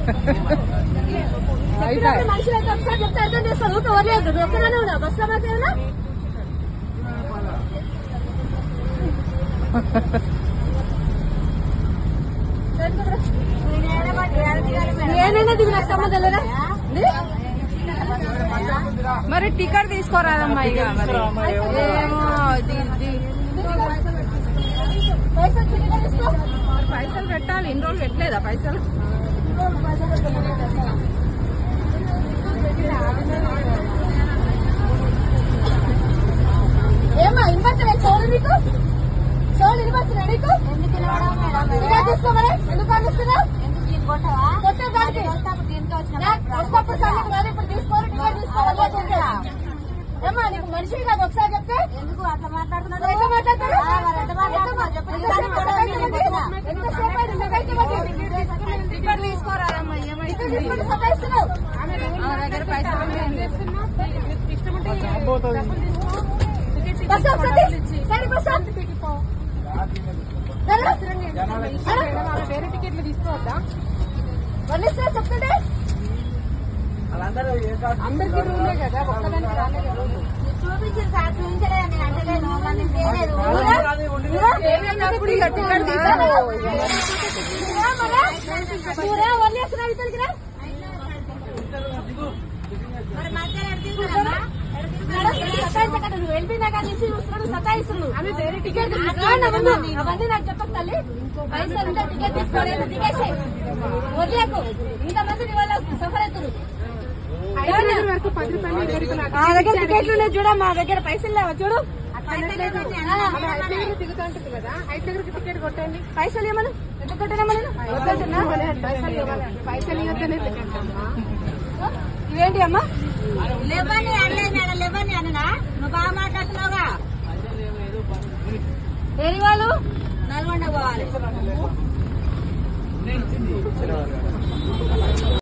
చెప్పినప్పుడు మనుషులు అయితే ఒకసారి చెప్తే అర్థం చేసుకోవాలి ఊరికే వదిలేదు నువ్వు ఒక్కదానే ఉన్నావు బస్సులో మాకేమన్నా నేనైనా దిగి నాకు సంబంధం లేదా ఇది? మరి టికెట్ తీసుకోరాదమ్మా ఇక మరి ఏమో ఇది- ఇది- పైసలు చిన్నగా తీసుకో. పైసలు పెట్టాలి ఇన్ని రోజులు పెట్టలేదా పైసలు ఏమ్మా ఇన్వర్టర్ చూడు నీకు చూడు ఇన్వర్టర్ నీకు టికెట్ తీసుకో మరి ఎందుకు అందిస్తున్నావు కొట్టే దానికి వస్తప్పుడు సార్లు మరి ఇప్పుడు తీసుకోవాలి టికెట్ తీసుకోవాలి ఏమ్మా నీకు మనిషి కాదు ఒకసారి చెప్తే ఎందుకు అట్లా మాట్లాడుతున్నాడు ఎట్లా మాట్లాడతారు ఆ, మరి ఎట్లా మాట్లాడతారు? చెప్పు. ఎంతసేపు సతాయిస్తుంది? ఎంతసేపు అయింది సతాయించబట్టి? టికెట్ తీసుకోరాదమ్మా ఏమైతుంది టికెట్ తీసుకుంటే సతాయిస్తున్నావు ఆ దగ్గర పైసలు ఉన్నాయండి. బస్సు ఒకసారి సరే బస్సు జరా. జరా. వేరే టికెట్లు తీసుకోవద్దా వదిలేస్తా చెప్తుంటే అందరికీ రూలే కదా ఒక్కదానికి రాలేదు చూపించారు సార్ చూపించలేదు నేను అంటలేదు మమ్మల్ని చేయలేదు ఏమైనప్పుడు ఇక టికెట్ తీసుకో చూరా వదిలేస్తున్నా ఇతనికి రా మరి మధ్యలో ఎక్కడ తీసుకురామ్మా? సతాయించకండి నువ్వు వెళ్ళిపోయినాక నుంచి చూస్తున్నాడు సతాయిస్తున్నాడు ఆమె వేరే టికెట్ అవన్నీ నాకు చెప్పక తల్లి పైసలు ఉంటే టికెట్ తీసుకోలేదు దిగేసి వదిలేకు ఇంతమంది నీ వల్ల సఫర్ అవుతున్నారు వరకు పది రూపాయలు ఇద్దరికి నాకు మా దగ్గర టికెట్లు ఉన్నాయి చూడ మా దగ్గర పైసలు లేవా చూడు ఐదు దగ్గర దిగుతుంటుంది కదా ఐదు దగ్గరికి టికెట్ కొట్టండి పైసలు ఏమన్నా ఎంత కొట్టినామా నేను వద్దంటున్నా పైసలు ఇవ్వాలండి పైసలు ఇవ్వద్దనే టికెట్ అమ్మా ఇవేంటి అమ్మా లేవని అనలేదు మేడం లేవని అననా నువ్వు బాగా మాట్లాడుతున్నావుగా ఏరి వాళ్ళు నల్గొండ పోవాలి